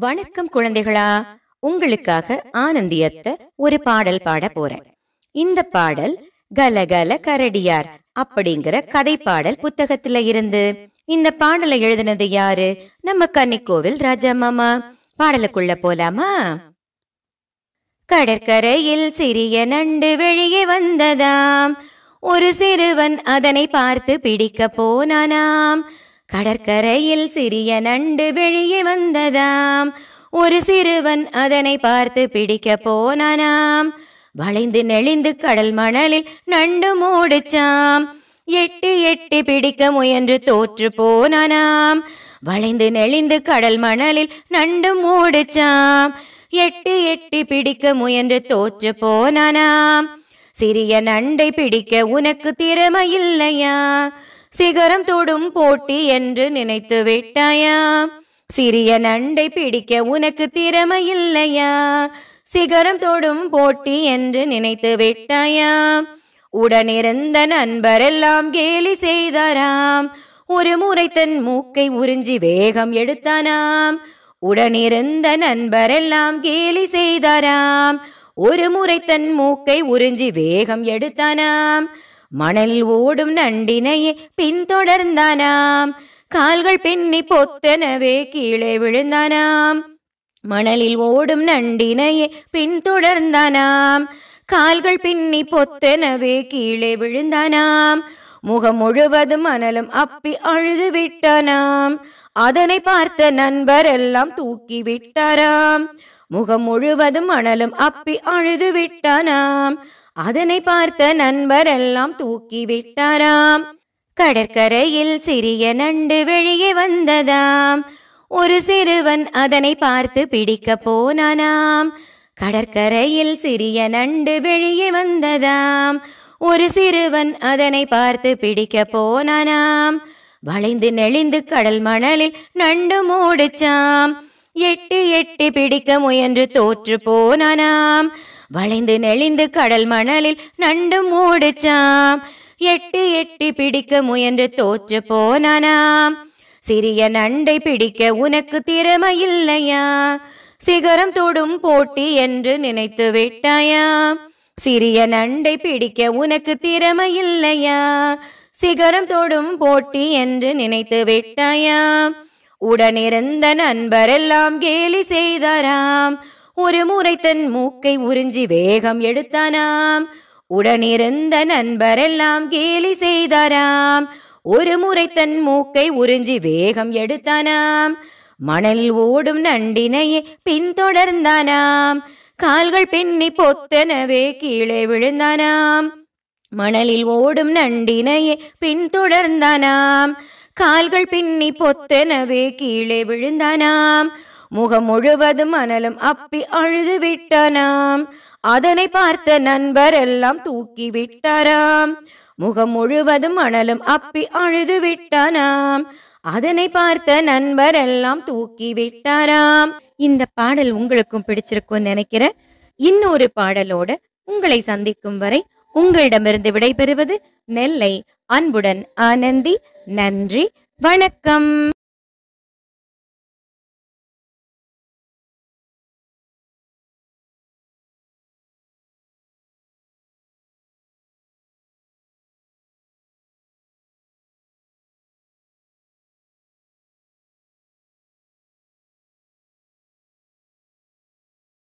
வணக்கம் குழந்தைகளா உங்களுக்காக ஆனந்தியத்த ஒரு பாடல் பாட போறேன் இந்த பாடல் கலகல கரடியார் அப்படிங்கிற கதை பாடல் புத்தகத்துல இருந்து இந்த பாடலை எழுதினது யாரு நம்ம கன்னிக்கோவில் ராஜா மாமா பாடலுக்குள்ள போலாமா கடற்கரையில் சிறிய நண்டு வெளியே வந்ததாம் ஒரு சிறுவன் அதனை பார்த்து பிடிக்க போனானாம் கடற்கரையில் சிறிய நண்டு வெளியே வந்ததாம் ஒரு சிறுவன் அதனை பார்த்து பிடிக்க போனானாம் வளைந்து நெளிந்து கடல் மணலில் நண்டு மூடிச்சாம் எட்டி எட்டி பிடிக்க முயன்று தோற்று போனானாம் வளைந்து நெளிந்து கடல் மணலில் நண்டு மூடிச்சாம் எட்டி எட்டி பிடிக்க முயன்று தோற்று போனானாம் சிறிய நண்டை பிடிக்க உனக்கு திறமை இல்லையா சிகரம் தொடும் போட்டி என்று நினைத்து விட்டாயா சிறிய நண்டை பிடிக்க உனக்கு திறமை இல்லையா சிகரம் தொடும் போட்டி என்று நினைத்து விட்டாயா உடனிருந்த நண்பரெல்லாம் கேலி செய்தாராம் ஒரு முறை தன் மூக்கை உறிஞ்சி வேகம் எடுத்தானாம் உடனிருந்த நண்பரெல்லாம் கேலி செய்தாராம் ஒரு முறை தன் மூக்கை உறிஞ்சி வேகம் எடுத்தானாம் மணல் ஓடும் நண்டினையே பின்தொடர்ந்தானாம் கால்கள் பின்னி பொத்தனவே கீழே விழுந்தானாம் மணலில் ஓடும் நண்டினையே பின்தொடர்ந்தானாம் கால்கள் பின்னி பொத்தனவே கீழே விழுந்தானாம் முகம் முழுவதும் மணலும் அப்பி அழுது விட்டானாம் அதனை பார்த்த நண்பர் எல்லாம் தூக்கி விட்டாராம் முகம் முழுவதும் மணலும் அப்பி அழுது விட்டானாம் அதனை பார்த்த நண்பர் எல்லாம் தூக்கி விட்டாராம் கடற்கரையில் சிறிய நண்டு வெளியே வந்ததாம் ஒரு சிறுவன் அதனை பார்த்து பிடிக்க போனானாம் கடற்கரையில் சிறிய நண்டு வெளியே வந்ததாம் ஒரு சிறுவன் அதனை பார்த்து பிடிக்க போனானாம் வளைந்து நெளிந்து கடல் மணலில் நண்டு மூடிச்சாம் எட்டி எட்டி பிடிக்க முயன்று தோற்று போனானாம் வளைந்து நெளிந்து கடல் மணலில் நண்டு மூடிச்சாம் எட்டி எட்டி பிடிக்க முயன்று தோற்று போனானாம் சிறிய நண்டை பிடிக்க உனக்கு திறமை இல்லையா சிகரம் தொடும் போட்டி என்று நினைத்து விட்டாயா சிறிய நண்டை பிடிக்க உனக்கு திறமை இல்லையா சிகரம் தொடும் போட்டி என்று நினைத்து விட்டாயா உடனிருந்த நண்பரெல்லாம் கேலி செய்தாராம் ஒரு முறை தன் மூக்கை உறிஞ்சி வேகம் எடுத்தானாம் உடனிருந்த நண்பரெல்லாம் கேலி செய்தாராம் ஒரு முறை தன் மூக்கை உறிஞ்சி வேகம் எடுத்தானாம் மணல் ஓடும் நண்டினையே பின்தொடர்ந்தானாம் கால்கள் பின்னி பொத்தனவே கீழே விழுந்தானாம் மணலில் ஓடும் நண்டினையே பின்தொடர்ந்தானாம் கால்கள் பின்னி பொத்தனவே கீழே விழுந்தானாம் முகம் முழுவதும் மணலும் அப்பி அழுது விட்டானாம் அதனை பார்த்த நண்பர் எல்லாம் தூக்கி விட்டாராம் முகம் முழுவதும் மணலும் அப்பி அழுது விட்டானாம் அதனை பார்த்த நண்பர் எல்லாம் தூக்கி விட்டாராம் இந்த பாடல் உங்களுக்கும் பிடிச்சிருக்கும்னு நினைக்கிறேன் இன்னொரு பாடலோட உங்களை சந்திக்கும் வரை உங்களிடமிருந்து விடைபெறுவது நெல்லை அன்புடன் ஆனந்தி நன்றி வணக்கம்